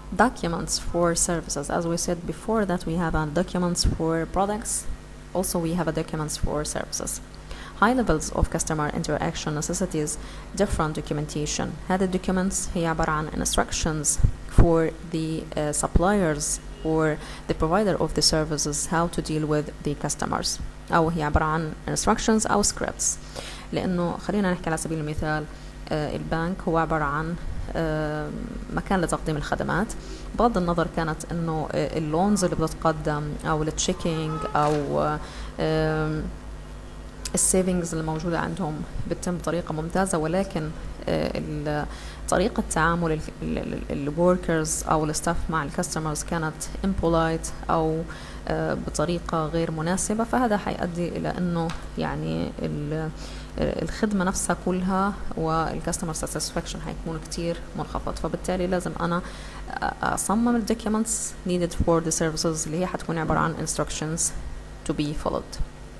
documents for services as we said before that we have a documents for products also we have a documents for services high levels of customer interaction necessities different documentation هذه documents هي عبارة عن instructions for the uh, suppliers or the provider of the services how to deal with the customers أو هي عبارة عن instructions أو scripts لأنه خلينا نحكي على سبيل المثال آه، البنك هو عبارة عن آه، مكان لتقديم الخدمات بغض النظر كانت انه آه، اللونز اللي بتتقدم او التشيكينج او آم، السيفنجز اللي موجودة عندهم بتتم بطريقة ممتازة ولكن آه، ال- طريقة تعامل الوركرز أو الستاف مع الكاستمرز كانت impolite أو آه، بطريقة غير مناسبة فهذا حيؤدي إلى أنه يعني ال- آه، الخدمة نفسها كلها والكاستمر ساتسفاكشن حيكون كتير منخفض فبالتالي لازم أنا أ- أصمم الدوكيومنتس needed for the services اللي هي حتكون عبارة عن instructions to be followed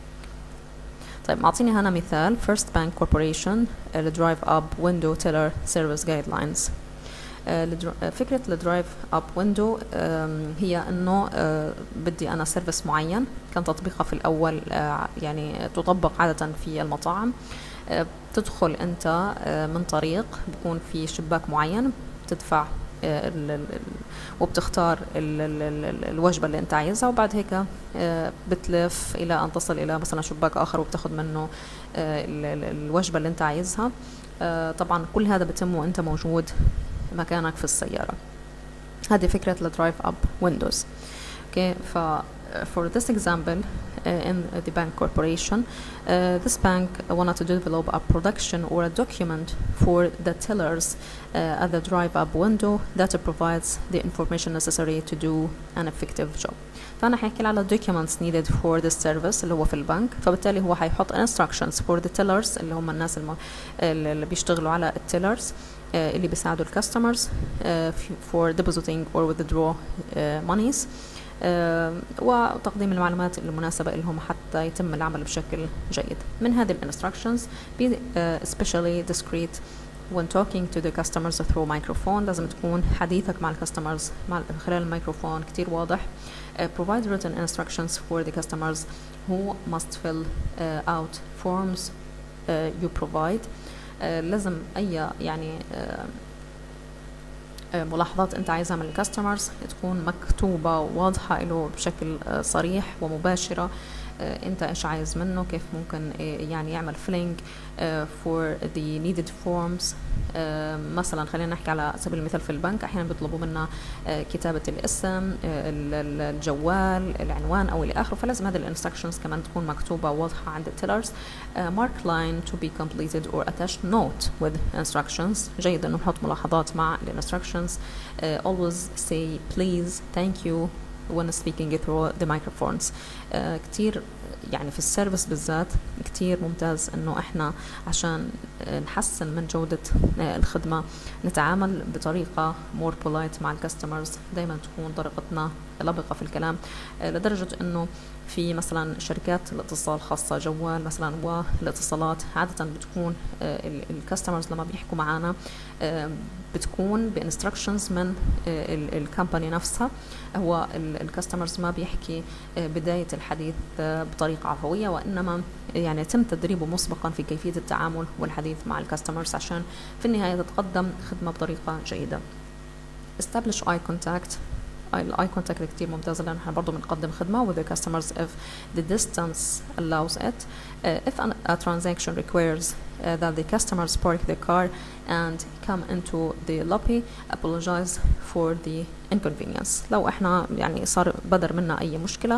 طيب معطيني هنا مثال First Bank Corporation الدرايف اب ويندو تيلر سيرفيس جايد لاينز فكرة الدرايف اب ويندو هي انه آه، بدي انا سيرفيس معين كان تطبيقها في الاول آه، يعني تطبق عادة في المطاعم آه، بتدخل انت آه، من طريق بيكون في شباك معين بتدفع آه، ال- ال- ال- وبتختار ال- ال- ال- ال- الوجبة اللي انت عايزها وبعد هيك آه، بتلف الى ان تصل الى مثلا شباك اخر وبتاخد منه آه، ال- ال- الوجبة اللي انت عايزها آه، طبعا كل هذا بيتم وانت موجود مكانك في السيارة هذه فكرة الدرايف اب ويندوز okay ف for this example uh, in the bank corporation uh, this bank wanted to develop a production or a document for the tellers uh, at the drive up window that provides the information necessary to do an effective job فأنا حيحكي لي على documents needed for this service اللي هو في البنك فبالتالي هو حيحط instructions for the tellers اللي هم الناس الم... اللي بيشتغلوا على التيلرز اللي بيساعدوا الكاستمرز for depositing or withdraw uh, monies آه، وتقديم المعلومات المناسبة لهم حتى يتم العمل بشكل جيد من هذه الانستراكشنز be uh, especially discreet when talking to the customers through microphone لازم تكون حديثك مع الكاستمرز مع من خلال الميكروفون كتير واضح uh, provide written instructions for the customers who must fill uh, out forms uh, you provide uh, لازم أي يعني uh, ملاحظات انت عايزها من الكاستمرز تكون مكتوبة وواضحة له بشكل صريح ومباشرة انت ايش عايز منه كيف ممكن يعني يعمل فيلينج for the needed forms مثلا خلينا نحكي على سبيل المثال في البنك احيانا بيطلبوا منا كتابة الاسم الجوال العنوان او الى اخره فلازم هذه الانستركشنز كمان تكون مكتوبة واضحة عند التيلرز mark line to be completed or attached note with instructions جيد انه نحط ملاحظات مع الانستركشنز always say please thank you when speaking through the microphones uh, كتير يعني في السيرفيس بالذات كتير ممتاز انه احنا عشان نحسن من جودة الخدمة نتعامل بطريقة more polite مع الكاستمرز دايما تكون طريقتنا لبقة في الكلام لدرجة انه في مثلا شركات الاتصال خاصة جوال مثلا والاتصالات عادة بتكون الكاستمرز لما بيحكوا معنا بتكون بانستركشنز من الكمباني نفسها هو الكاستمرز ما بيحكي بداية الحديث بطريقة عفوية وإنما يعني يتم تدريبه مسبقا في كيفية التعامل والحديث مع الكاستمرز عشان في النهاية تتقدم خدمة بطريقة جيدة establish eye contact الاي كونتاكت كتير ممتازه لان احنا برضه بنقدم خدمه with the customers if the distance allows it uh, if an, a transaction requires uh, that the customers park the car and come into the lobby apologize for the inconvenience لو احنا يعني صار بدر منا اي مشكله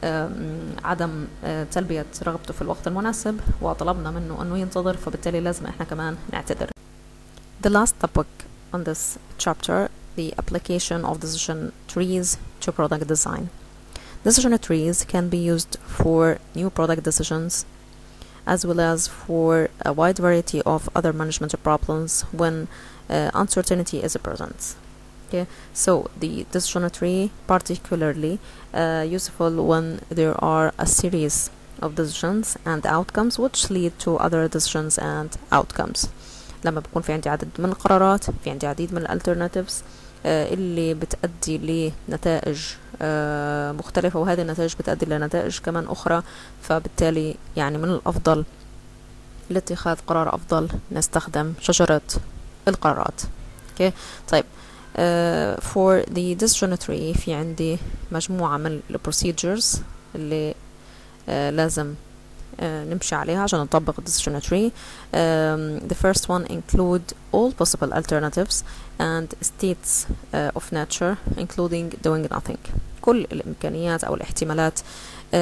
عدم تلبيه رغبته في الوقت المناسب وطلبنا منه انه ينتظر فبالتالي لازم احنا كمان نعتذر the last topic on this chapter the application of decision trees to product design. Decision trees can be used for new product decisions as well as for a wide variety of other management problems when uh, uncertainty is present. Okay, so the decision tree particularly uh, useful when there are a series of decisions and outcomes which lead to other decisions and outcomes. لما بكون في عندي عدد من القرارات في عندي عديد من الالترناتيفز آه، اللي بتأدي لنتائج آه، مختلفة وهذه النتائج بتأدي لنتائج كمان أخرى فبالتالي يعني من الأفضل لاتخاذ قرار أفضل نستخدم شجرة القرارات okay. طيب uh, for the decision tree في عندي مجموعة من ال procedures اللي uh, لازم uh, نمشي عليها عشان نطبق ال decision tree um, the first one include all possible alternatives and states uh, of nature including doing nothing كل الإمكانيات أو الاحتمالات uh,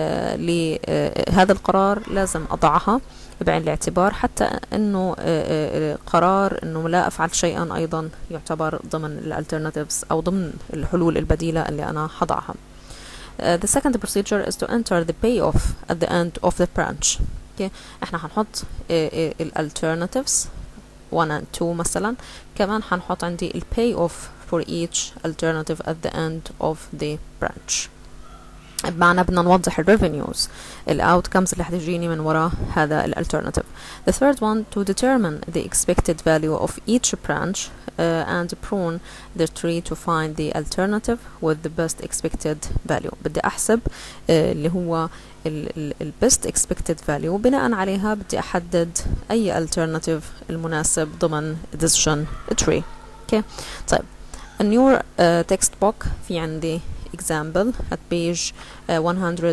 لهذا القرار لازم أضعها بعين الاعتبار حتى انه قرار انه لا افعل شيئا ايضا يعتبر ضمن الالترناتيفز او ضمن الحلول البديله اللي انا حضعها Uh, the second procedure is to enter the payoff at the end of the branch. Okay. احنا هنحط ال alternatives 1 and 2 مثلا كمان هنحط عندي ال payoff for each alternative at the end of the branch. بمعنى بدنا نوضح ال revenues ال outcomes اللي هتجيني من وراء هذا ال alternative. The third one to determine the expected value of each branch uh, and prune the tree to find the alternative with the best expected value. بدي أحسب uh, اللي هو ال, ال, ال best expected value بناء عليها بدي أحدد أي alternative المناسب ضمن decision tree. Okay. طيب a new uh, text book في عندي example at page uh,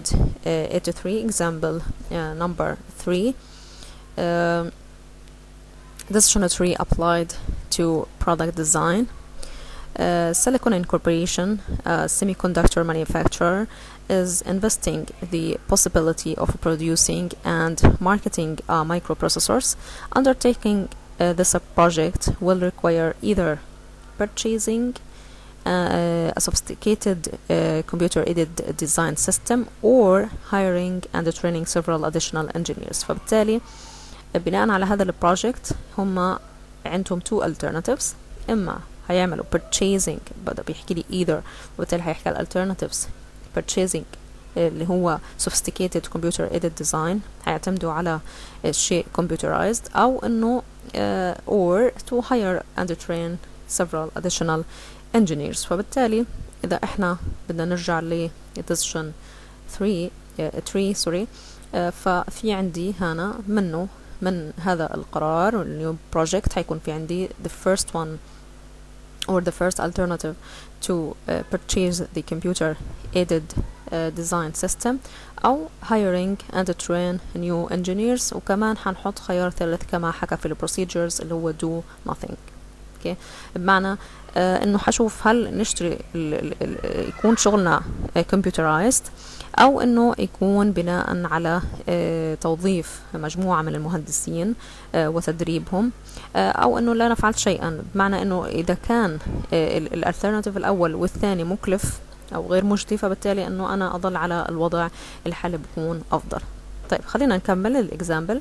183 example uh, number 3 um, decision tree applied to product design uh, Silicon Incorporation, a semiconductor manufacturer, is investing the possibility of producing and marketing uh, microprocessors. Undertaking uh, this project will require either purchasing uh, a sophisticated uh, computer-aided design system or hiring and training several additional engineers فبالتالي بناء على هذا البروجكت هم عندهم two alternatives إما هيعملوا purchasing بدأ بيحكي لي either وبالتالي هيحكي على alternatives purchasing اللي هو sophisticated computer aided design هيعتمدوا على شيء computerized أو إنه uh, or to hire and train several additional engineers فبالتالي إذا إحنا بدنا نرجع ل decision 3 3 سوري ففي عندي هنا منه من هذا القرار النيو project حيكون في عندي the first one or the first alternative to uh, purchase the computer aided uh, design system أو hiring and train new engineers وكمان حنحط خيار ثالث كما حكى في ال procedures اللي هو do nothing اوكي بمعنى آه انه حشوف هل نشتري ال ال ال يكون شغلنا كمبيوترايزد او انه يكون بناء على آه توظيف مجموعه من المهندسين آه وتدريبهم او انه لا نفعل شيئا بمعنى انه اذا كان الالترناتيف الاول والثاني مكلف او غير مجدي فبالتالي انه انا اضل على الوضع الحالي بكون افضل طيب خلينا نكمل الاكزامبل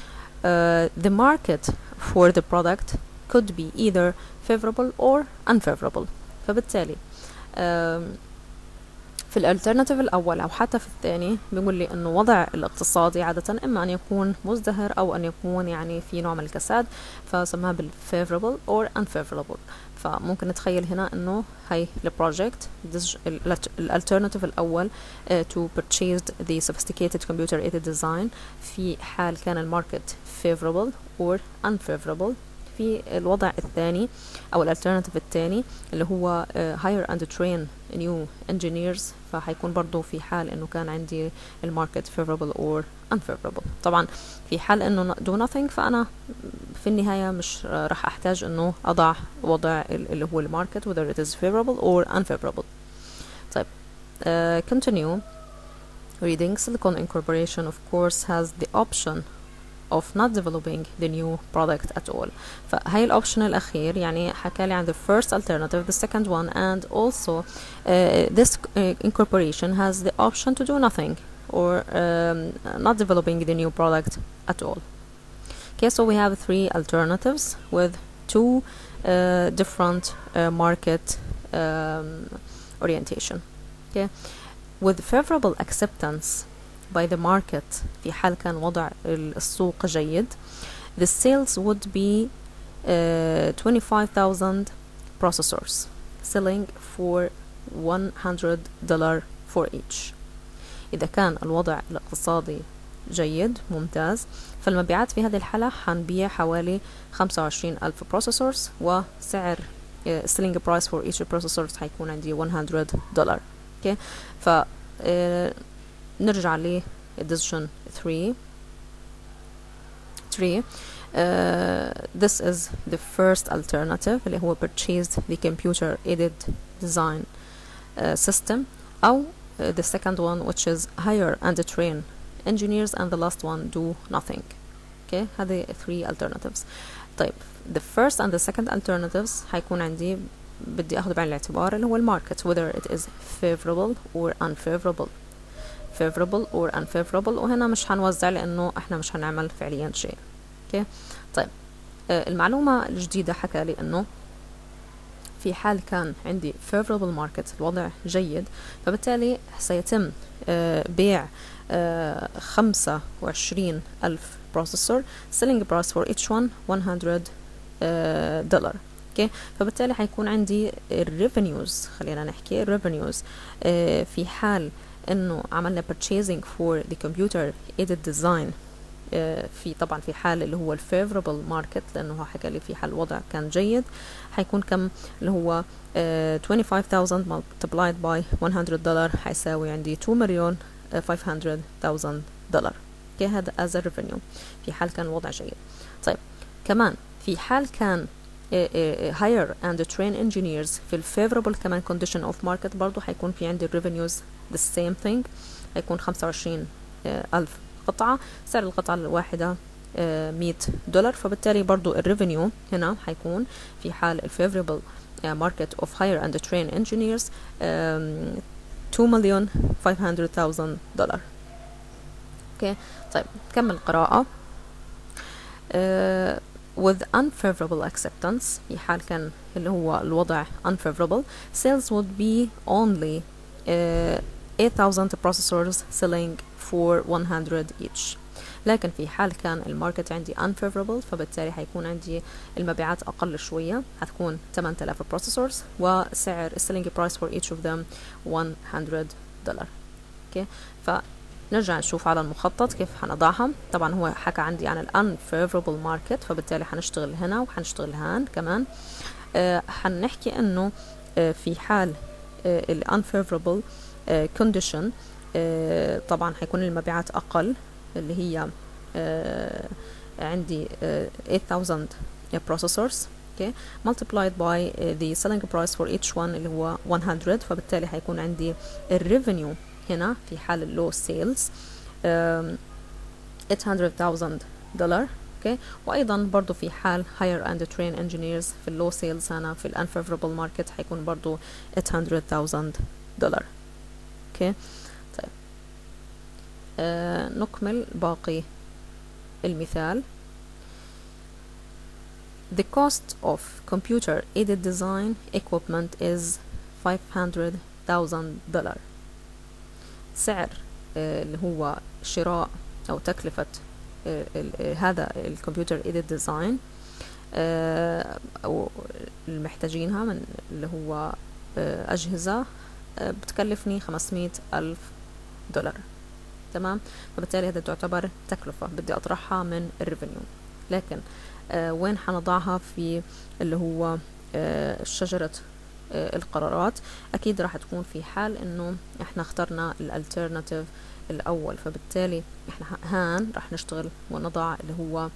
the market for the product could be either favorable or unfavorable فبالتالي في الالترناتيف الأول أو حتى في الثاني بيقول لي إنه وضع الاقتصادي عادة إما أن يكون مزدهر أو أن يكون يعني في نوع من الكساد فسماها بال favorable or unfavorable فممكن نتخيل هنا إنه هاي البروجكت الالترناتيف الأول uh, to purchase the sophisticated computer aided design في حال كان الماركت favorable or unfavorable في الوضع الثاني او الالترناتيف الثاني اللي هو uh, hire and train new engineers فهيكون برضو في حال انه كان عندي الماركت favorable or unfavorable طبعا في حال انه do nothing فانا في النهاية مش راح احتاج انه اضع وضع اللي هو الماركت whether it is favorable or unfavorable طيب uh, continue reading Silicon Incorporation of course has the option of not developing the new product at all فهي الاوبشن الاخير يعني حكى لي عن the first alternative the second one and also uh, this uh, incorporation has the option to do nothing or um, not developing the new product at all okay so we have three alternatives with two uh, different uh, market um, orientation okay with favorable acceptance by the market في حال كان وضع السوق جيد the sales would be uh, 25,000 processors selling for 100 دولار for each إذا كان الوضع الاقتصادي جيد ممتاز فالمبيعات في هذه الحالة حنبيع حوالي 25 ألف بروسيسورز وسعر selling price for each processor حيكون عندي 100 دولار اوكي ف نرجع ل decision 3 3 Uh, this is the first alternative اللي هو purchased the computer aided design uh, system أو uh, the second one which is hire and train engineers and the last one do nothing okay هذه three alternatives طيب the first and the second alternatives حيكون عندي بدي اخذ بعين الاعتبار اللي هو الماركت whether it is favorable or unfavorable favorable or unfavorable وهنا مش هنوزع لانه احنا مش هنعمل فعليا شيء اوكي طيب آه المعلومة الجديدة حكى لي انه في حال كان عندي favorable market الوضع جيد فبالتالي سيتم آه بيع آه خمسة وعشرين ألف بروسيسور selling price for each one 100 دولار اوكي فبالتالي حيكون عندي الريفينيوز خلينا نحكي الريفينيوز في حال انه عملنا purchasing for the computer aided design في طبعا في حال اللي هو الفيفربل ماركت لانه هو حكى لي في حال الوضع كان جيد حيكون كم اللي هو 25000 multiplied by 100 دولار حيساوي عندي 2 مليون 500000 دولار اوكي هذا as a revenue في حال كان الوضع جيد طيب كمان في حال كان hire and train engineers في ال favorable كمان condition of market برضو حيكون في عندي revenues the same thing هيكون 25 ألف قطعة سعر القطعة الواحدة 100 دولار فبالتالي برضو الريفينيو هنا حيكون في حال ال favorable market of hire and train engineers 2 مليون 500,000 دولار اوكي طيب نكمل القراءة uh, with unfavorable acceptance في حال كان اللي هو الوضع unfavorable sales would be only uh, 8000 processors selling for 100 each لكن في حال كان الماركت عندي unfavorable فبالتالي حيكون عندي المبيعات أقل شوية هتكون 8000 processors وسعر selling price for each of them 100 دولار اوكي فنرجع نشوف على المخطط كيف حنضعها طبعا هو حكى عندي عن ال unfavorable market فبالتالي حنشتغل هنا وحنشتغل هان كمان آه حنحكي انه آه في حال آه ال unfavorable آه condition آه طبعا حيكون المبيعات اقل اللي هي آه عندي آه 8000 processors okay multiplied by the selling price for each one اللي هو 100 فبالتالي حيكون عندي الريفينيو هنا في حال اللو سيلز 800000 دولار اوكي وايضا برضو في حال hire and train engineers في اللو سيلز هنا في الانفيفربل ماركت حيكون برضو 800000 دولار اوكي طيب آه نكمل باقي المثال The cost of computer aided design equipment is 500,000 دولار سعر آه اللي هو شراء أو تكلفة آه هذا الكمبيوتر ايدد ديزاين أو المحتاجينها من اللي هو آه أجهزة بتكلفني 500 ألف دولار تمام فبالتالي هذا تعتبر تكلفة بدي أطرحها من الريفينيو لكن آه وين حنضعها في اللي هو آه شجرة آه القرارات أكيد راح تكون في حال إنه إحنا اخترنا الالترناتيف الأول فبالتالي إحنا هان راح نشتغل ونضع اللي هو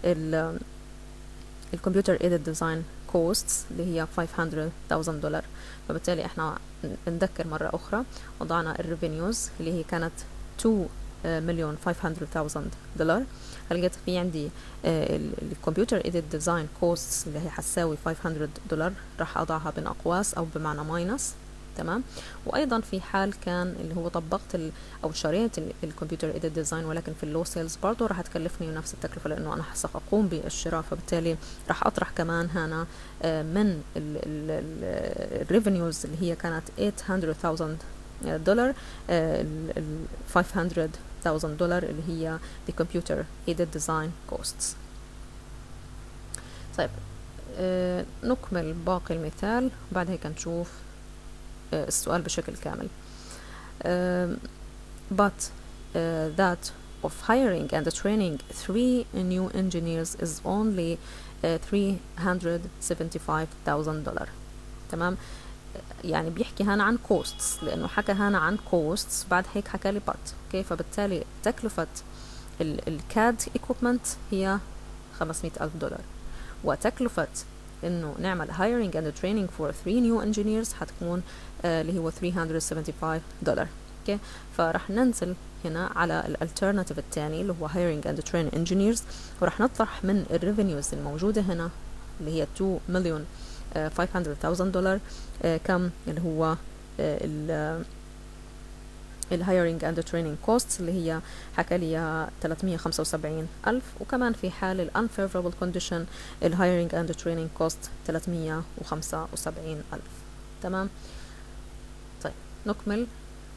الكمبيوتر ايدد ديزاين كوستس اللي هي 500,000 دولار فبالتالي احنا نذكر مرة أخرى وضعنا الريفينيوز اللي هي كانت 2 مليون 500,000 دولار لقيت في عندي الكمبيوتر ايديت ديزاين كوستس اللي هي حتساوي 500 دولار راح اضعها بين اقواس او بمعنى ماينس تمام وايضا في حال كان اللي هو طبقت ال او شريت الكمبيوتر ايديت ديزاين ولكن في اللو سيلز برضه راح تكلفني نفس التكلفه لانه انا ساقوم بالشراء فبالتالي راح اطرح كمان هنا من الريفينيوز اللي هي كانت 800,000 دولار ال 500,000 دولار اللي هي the computer aided design costs طيب آه، نكمل باقي المثال بعد هيك نشوف آه، السؤال بشكل كامل آم، but uh, that of hiring and training three new engineers is only uh, 375,000 دولار تمام يعني بيحكي هنا عن costs لأنه حكى هنا عن costs بعد هيك حكى لي but اوكي فبالتالي تكلفة الكاد equipment هي 500 ألف دولار وتكلفة انه نعمل hiring and training for three new engineers حتكون آه اللي هو 375 دولار اوكي فراح ننزل هنا على الالترناتيف الثاني اللي هو hiring and training engineers وراح نطرح من الريفينيوز الموجودة هنا اللي هي 2 مليون 500,000 دولار آه كم اللي هو آه ال الهايرنج اند تريننج كوست اللي هي حكى لي 375 ألف وكمان في حال ال unfavorable condition الهايرنج اند تريننج كوست 375 ألف تمام طيب نكمل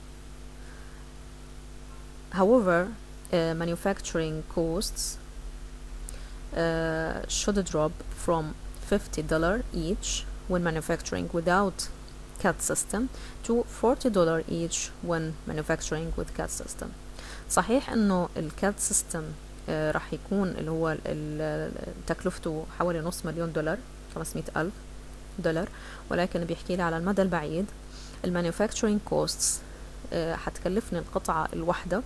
however uh, manufacturing costs uh, should drop from 50 dollar each when manufacturing without CAD system to 40 dollar each when manufacturing with CAD system صحيح انه الكاد سيستم آه راح يكون اللي هو ال- ال- تكلفته حوالي نص مليون دولار 500 ألف دولار ولكن بيحكي لي على المدى البعيد المانيفاكتشرينج كوستس حتكلفني القطعة الواحدة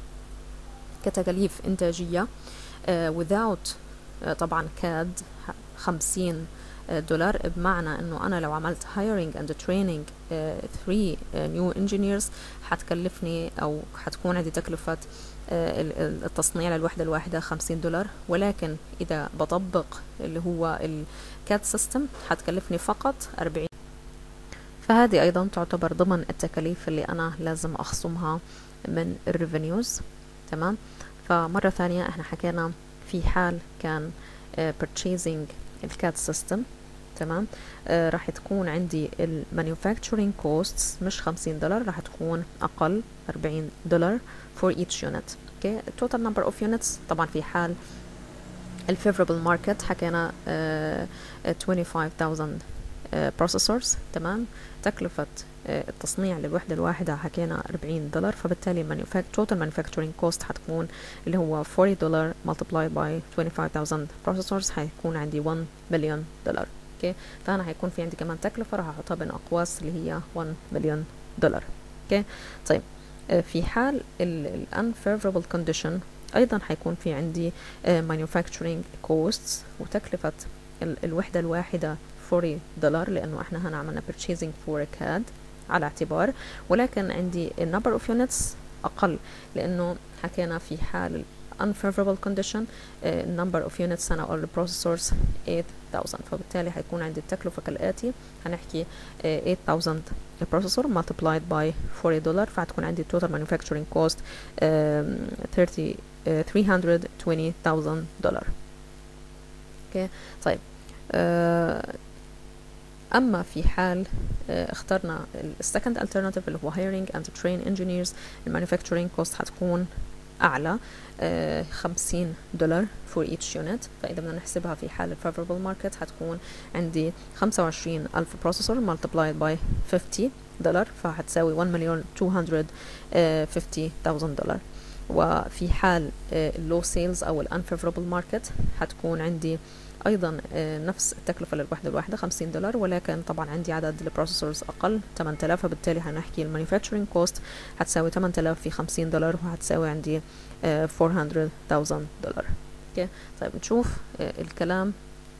كتكاليف إنتاجية آه without آه طبعا كاد 50 دولار بمعنى انه انا لو عملت hiring and training uh, three uh, new engineers حتكلفني او حتكون عندي تكلفة uh, التصنيع للوحدة الواحدة 50 دولار ولكن اذا بطبق اللي هو الكاد سيستم حتكلفني فقط 40 فهذه ايضا تعتبر ضمن التكاليف اللي انا لازم اخصمها من الريفينيوز تمام فمرة ثانية احنا حكينا في حال كان uh, purchasing الكاد سيستم تمام آه راح تكون عندي المانيفاكتشرينج كوستس مش 50 دولار راح تكون اقل 40 دولار for each unit اوكي total number of units طبعا في حال الفيفربل ماركت حكينا آه 25000 آه processors تمام تكلفة آه التصنيع للوحدة الواحدة حكينا 40 دولار فبالتالي total manufacturing cost حتكون اللي هو 40 دولار multiplied by 25000 processors حيكون عندي 1 مليون دولار اوكي فانا حيكون في عندي كمان تكلفة راح احطها بين اقواس اللي هي 1 مليون دولار اوكي طيب آه في حال ال unfavorable condition ايضا حيكون في عندي آه manufacturing costs وتكلفة الوحدة الواحدة 40 دولار لأنه احنا هنا عملنا purchasing for a CAD على اعتبار ولكن عندي number of units أقل لأنه حكينا في حال unfavorable condition uh, number of units أنا or processors 8000 فبالتالي حيكون عندي التكلفة كالآتي هنحكي uh, 8000 processor multiplied by 40 دولار فهتكون عندي total manufacturing cost uh, 30 uh, 320000 دولار اوكي okay. طيب uh, اما في حال اخترنا السكند alternative اللي هو hiring and train engineers المانيفاكتشرينج كوست حتكون اعلى خمسين دولار for each unit فاذا بدنا نحسبها في حال favorable market حتكون عندي خمسة وعشرين الف بروسيسور multiplied by 50 دولار فحتساوي 1 مليون 250 thousand دولار وفي حال اللو سيلز او الانفيفربل ماركت حتكون عندي ايضا نفس التكلفه للوحده الواحده 50 دولار ولكن طبعا عندي عدد البروسيسورز اقل 8000 فبالتالي هنحكي المانيفاكتشرينج كوست هتساوي 8000 في 50 دولار وهتساوي عندي 400000 دولار اوكي طيب نشوف الكلام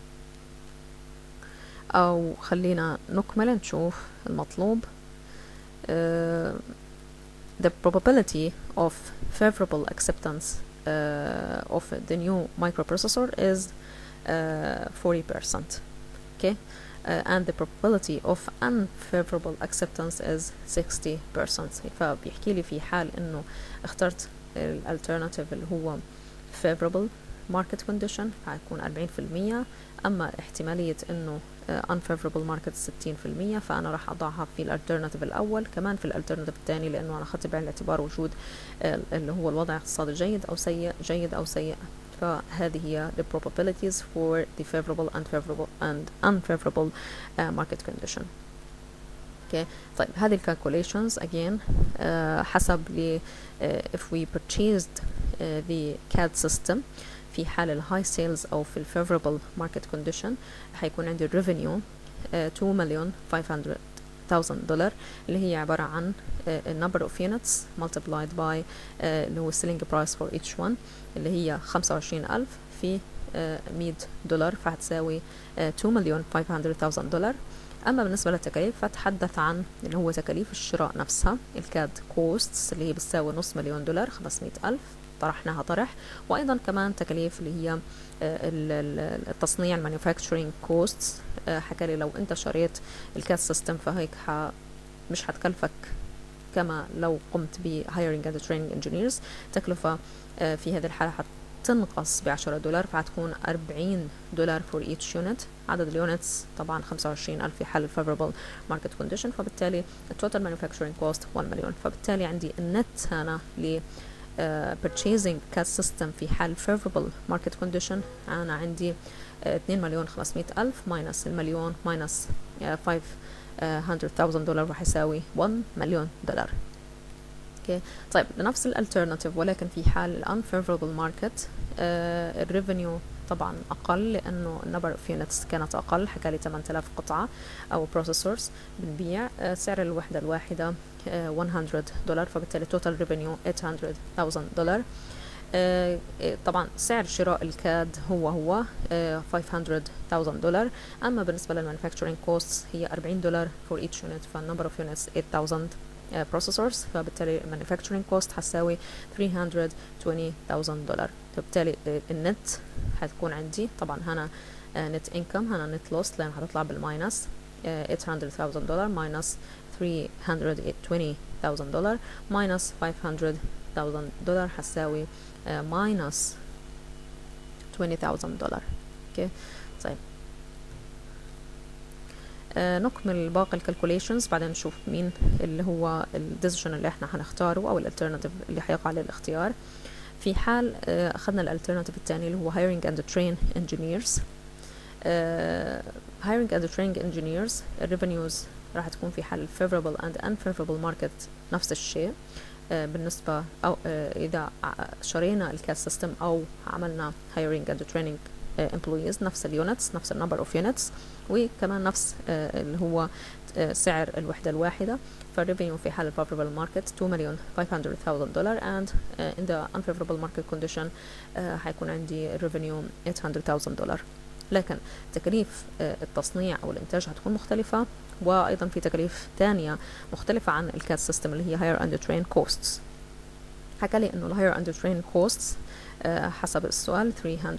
او خلينا نكمل نشوف المطلوب uh, the probability of favorable acceptance uh, of the new microprocessor is uh, 40%. Okay, uh, and the probability of unfavorable acceptance is 60%. فبيحكي لي في حال انه اخترت الالترناتيف اللي هو favorable market condition هيكون 40% اما احتمالية انه uh, unfavorable market 60% فانا راح اضعها في الالترناتيف الاول كمان في الالترناتيف الثاني لانه انا اخذت بعين الاعتبار وجود اللي هو الوضع الاقتصادي جيد او سيء جيد او سيء فهذه هي the probabilities for the favorable and favorable and unfavorable uh, market condition اوكي طيب هذه الكالكوليشنز again uh, حسب ل uh, if we purchased uh, the CAD system في حال الهاي سيلز او في الفيفوربل ماركت كونديشن حيكون عندي الريفينيو 2 مليون 500 1000 دولار اللي هي عبارة عن uh, number of units multiplied by uh, اللي هو selling price for each one اللي هي 25000 في uh, 100 دولار فهتساوي uh, 2 مليون 500 1000 دولار أما بالنسبة للتكاليف فتحدث عن اللي هو تكاليف الشراء نفسها الكاد كوستس اللي هي بتساوي نص مليون دولار 500 ألف طرحناها طرح وأيضا كمان تكاليف اللي هي التصنيع المانيفاكتشرينج كوستس حكى لي لو أنت شريت الكاد سيستم فهيك ح مش هتكلفك كما لو قمت ب hiring and training engineers تكلفة في هذه الحالة تنقص ب 10 دولار فهتكون 40 دولار for each unit عدد اليونتس طبعا 25 ألف في حال favorable market condition فبالتالي التوتال manufacturing cost 1 مليون فبالتالي عندي النت هنا ل Uh, purchasing CAD system في حال favorable market condition أنا عندي uh, 2 مليون 500 ألف minus المليون minus uh, 500,000 دولار راح يساوي 1 مليون دولار اوكي طيب نفس الالترناتيف ولكن في حال الان favorable market آه الريفينيو طبعا اقل لانه النمبر اوف يونتس كانت اقل حكى لي 8000 قطعه او بروسيسورز بنبيع آه سعر الوحده الواحده آه 100 دولار فبالتالي توتال ريفينيو 800000 دولار آه طبعا سعر شراء الكاد هو هو آه 500000 دولار اما بالنسبه للمانيفاكتشرينج كوست هي 40 دولار فور ايتش يونت فالنمبر اوف يونتس 8000 بروسيسورز فبالتالي manufacturing cost هتساوي 320000 دولار فبالتالي النت هتكون عندي طبعا هنا نت انكم هنا نت لوس لان هتطلع بالماينس 800000 دولار ماينس 320000 دولار ماينس 500000 دولار هتساوي ماينس 20000 دولار اوكي طيب آه نكمل باقي الكالكوليشنز بعدين نشوف مين اللي هو الديسيجن اللي احنا هنختاره او الالترناتيف اللي هيقع عليه الاختيار في حال آه اخذنا الالترناتيف الثاني اللي هو hiring and train engineers آه hiring and training engineers الريفينيوز راح تكون في حال favorable and unfavorable market نفس الشيء بالنسبة أو إذا شرينا الكاس سيستم أو عملنا hiring and training employees نفس اليونتس نفس النمبر اوف يونتس وكمان نفس اللي هو سعر الوحدة الواحدة فالريفينيو في حال الفافوربل ماركت 2 مليون 500,000 دولار and uh, in the unfavorable market condition uh, حيكون عندي الريفينيو 800,000 دولار لكن تكاليف uh, التصنيع او الانتاج هتكون مختلفة وايضا في تكاليف ثانية مختلفة عن الكاد سيستم اللي هي hire and train costs حكى لي انه الهاير اند ترين كوستس حسب السؤال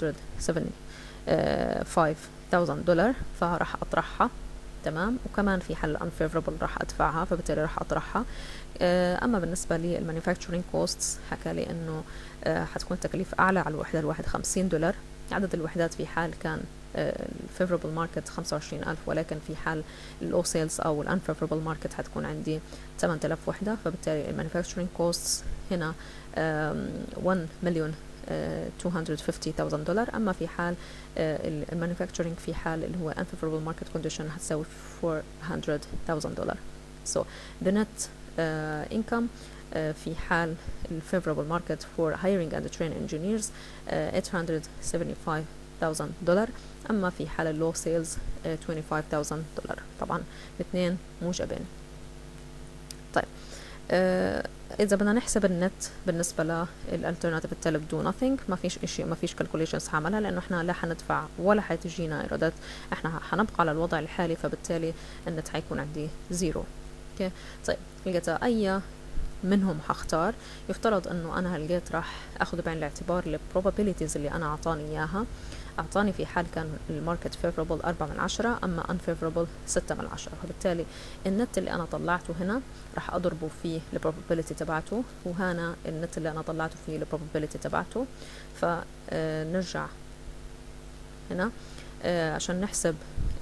375,000 دولار فراح اطرحها تمام وكمان في حل unfavorable راح ادفعها فبالتالي راح اطرحها اما بالنسبه للمانيفاكتشرينج كوستس حكى لي انه حتكون تكاليف اعلى على الوحده الواحده 50 دولار عدد الوحدات في حال كان الفيفوربل ماركت 25000 ولكن في حال اللو سيلز او الانفيفوربل ماركت حتكون عندي 8000 وحده فبالتالي المانيفاكتشرينج كوستس هنا 1 مليون 250,000 دولار اما في حال المانيفاكتشرينج في حال اللي هو unfavorable market condition هتساوي 400,000 دولار so the net uh, income uh, في حال favorable market for hiring and train engineers uh, 875,000 دولار اما في حال اللو سيلز 25,000 دولار طبعا الاثنين موجبين طيب uh, اذا بدنا نحسب النت بالنسبه للالترناتيف التالي بدو nothing ما فيش شيء ما فيش كالكوليشنز حعملها لانه احنا لا حندفع ولا حتجينا ايرادات احنا حنبقى على الوضع الحالي فبالتالي النت حيكون عندي زيرو اوكي طيب لقيت اي منهم حختار يفترض انه انا لقيت راح اخذ بعين الاعتبار البروبابيليتيز اللي انا اعطاني اياها أعطاني في حال كان الماركت favorable أربعة من عشرة أما unfavorable ستة من عشرة فبالتالي النت اللي أنا طلعته هنا راح أضربه في البروبابيلتي تبعته وهنا النت اللي أنا طلعته فيه البروبابيلتي تبعته فنرجع هنا عشان نحسب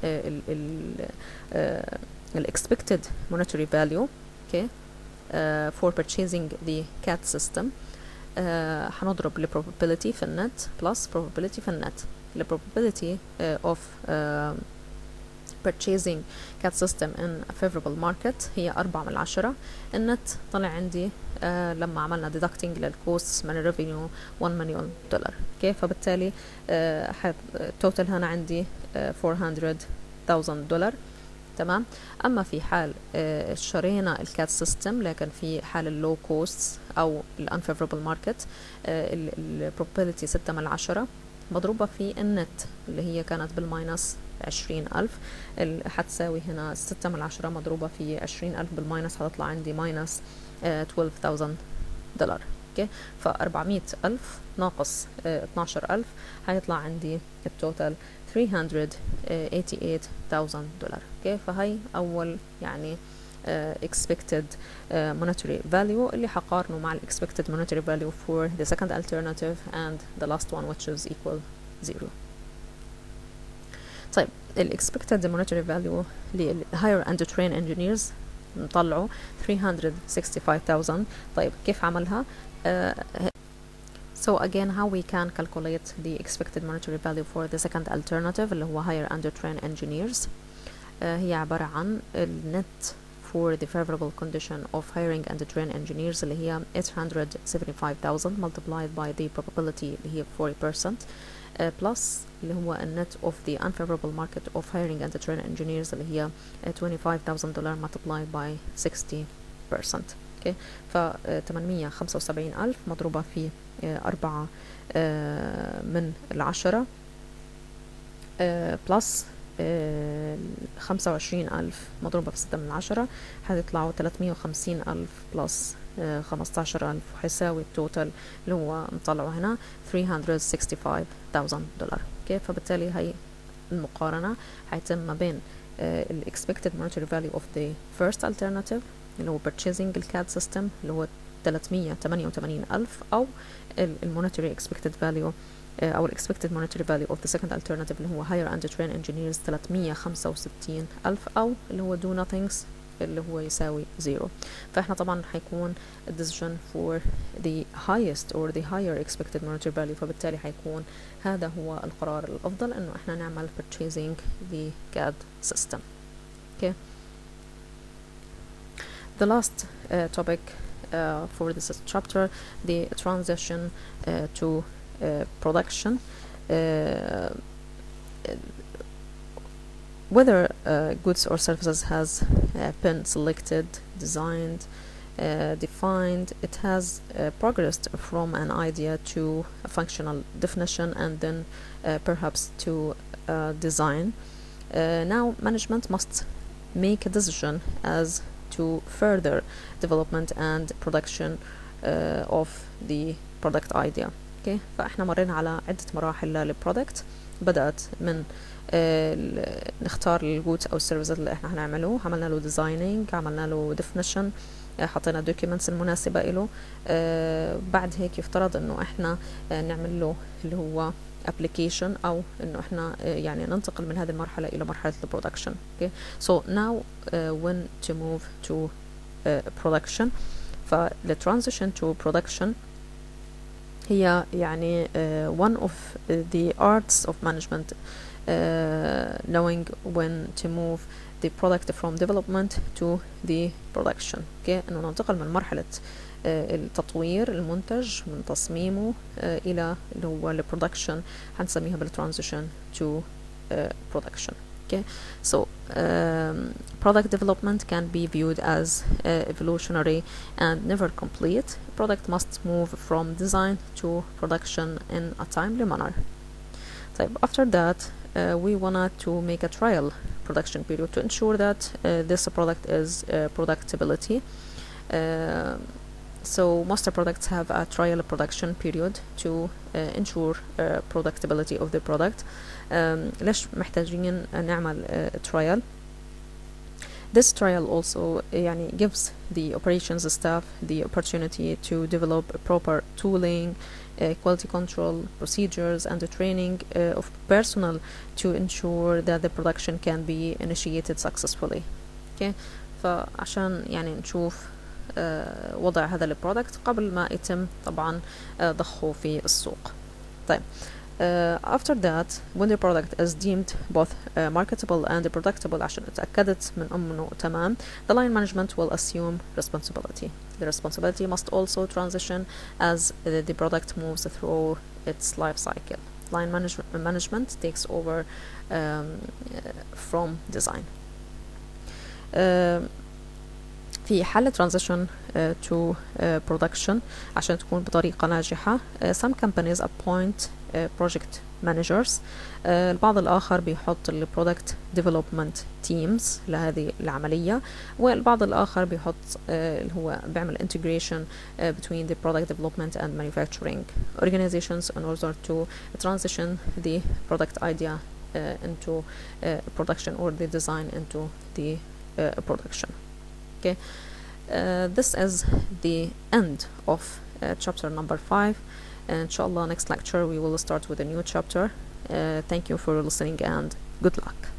ال expected monetary value okay uh, for purchasing the CAD system آه هنضرب ال probability في النت plus probability في النت ال probability uh, of uh, purchasing CAD system in a favorable market هي أربعة من عشرة النت طلع عندي آه لما عملنا deducting للكوست من الريفينيو 1 مليون دولار اوكي فبالتالي آه توتال هنا عندي آه 400,000 دولار تمام اما في حال آه اشترينا الكاد سيستم لكن في حال اللو كوست او الانفيفربل ماركت البروبابيلتي ستة من عشرة مضروبة في النت اللي هي كانت بالماينس عشرين ألف حتساوي هنا ستة من عشرة مضروبة في عشرين ألف بالماينس هتطلع عندي ماينس تويلف ثاوزند دولار اوكي فأربعمية ألف ناقص اتناشر ألف هيطلع عندي التوتال 388,000 دولار اوكي فهي أول يعني uh, expected uh, monetary value اللي حقارنه مع ال expected monetary value for the second alternative and the last one which is equal zero طيب ال expected monetary value لل higher and train engineers نطلعه 365,000 طيب كيف عملها uh, So again how we can calculate the expected monetary value for the second alternative اللي هو higher and train engineers uh, هي عبارة عن النت for the favorable condition of hiring and train engineers اللي هي 875,000 multiplied by the probability اللي هي 40% uh, plus اللي هو النت of the unfavorable market of hiring and train engineers اللي هي uh, 25,000 دولار multiplied by 60% اوكي ف 875 ألف مضروبة في أربعة من العشرة بلس خمسة وعشرين ألف مضروبة في ستة من عشرة هتطلعوا تلاتمية وخمسين ألف بلس خمستاشر ألف وحيساوي التوتال اللي هو مطلعه هنا 365,000 دولار اوكي فبالتالي هي المقارنة هيتم ما بين ال expected monetary value of the first alternative اللي هو purchasing الكاد سيستم اللي هو 388 ألف أو المونetary expected value أو ال expected monetary value of the second alternative اللي هو higher and train engineers 365 ألف أو اللي هو do nothings اللي هو يساوي زيرو فاحنا طبعا حيكون decision for the highest or the higher expected monetary value فبالتالي حيكون هذا هو القرار الأفضل إنه احنا نعمل purchasing the CAD system okay the last uh, topic uh, for this chapter the transition uh, to uh, production uh, whether uh, goods or services has uh, been selected designed uh, defined it has uh, progressed from an idea to a functional definition and then uh, perhaps to uh, design uh, now management must make a decision as to further development and production uh, of the product idea اوكي فاحنا مرينا على عدة مراحل للبرودكت بدأت من آه نختار الجودز او السيرفيسات اللي احنا هنعمله عملنا له ديزايننج عملنا له ديفينيشن آه حطينا دوكيومنتس المناسبة له آه بعد هيك يفترض انه احنا نعمل له اللي هو application او انه احنا يعني ننتقل من هذه المرحله الى مرحله البرودكشن اوكي so now uh, when to move to uh, production فالترانزيشن to production هي يعني uh, one of the arts of management uh, knowing when to move the product from development to the production اوكي انه ننتقل من مرحله التطوير المنتج من تصميمه الى اللي هو البرودكشن هنسميها بالترانزيشن to production okay so um, product development can be viewed as uh, evolutionary and never complete product must move from design to production in a timely manner طيب after that uh, we wanted to make a trial production period to ensure that uh, this product is uh, productability uh, so most products have a trial production period to uh, ensure uh, productability of the product um, ليش محتاجين نعمل uh, trial this trial also يعني gives the operations staff the opportunity to develop proper tooling uh, quality control procedures and the training uh, of personnel to ensure that the production can be initiated successfully okay فعشان يعني نشوف آه، وضع هذا البرودكت قبل ما يتم طبعا آه، ضخه في السوق طيب uh, after that when the product is deemed both uh, marketable and productable عشان اتأكدت من أنه تمام the line management will assume responsibility the responsibility must also transition as the, the product moves through its life cycle line manage management takes over um, uh, from design uh, في حالة transition uh, to uh, production عشان تكون بطريقة ناجحة uh, some companies appoint uh, project managers uh, البعض الآخر بيحط ال product development teams لهذه العملية والبعض الآخر بيحط uh, اللي هو بيعمل integration uh, between the product development and manufacturing organizations in order to transition the product idea uh, into uh, production or the design into the uh, production okay uh, this is the end of uh, chapter number five and inshallah next lecture we will start with a new chapter uh, thank you for listening and good luck